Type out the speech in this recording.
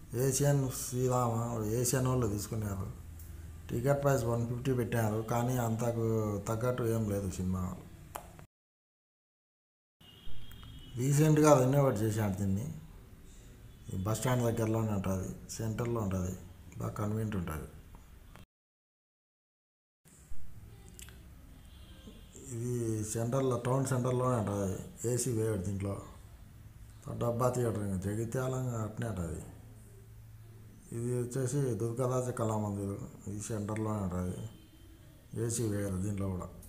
Asian Srirama Asian వాళ్ళు తీసుకున్నారు ticket price one fifty పెట్టారు కానీ అంతకు తగ్గట్టు ఏం లేదు సినిమా రీసెంట్గా రెనోవేట్ చేశాడు దీన్ని ఈ బస్ స్టాండ్ దగ్గరలోనే ఉంటుంది సెంటర్లో ఉంటుంది బాగా కన్వీనియంట్ ఉంటుంది ఇది సెంటర్లో టౌన్ సెంటర్లోనే ఉంటుంది ఏసీ వేయడు దీంట్లో డబ్బా థియేటర్ ఇంకా జగిత్యాలంగా అట్నే ఉంటుంది ఇది వచ్చేసి దుర్గారాజ కళామందిర్ ఇది సెంటర్లోనే ఉంటుంది ఏసీ వేయరు దీంట్లో కూడా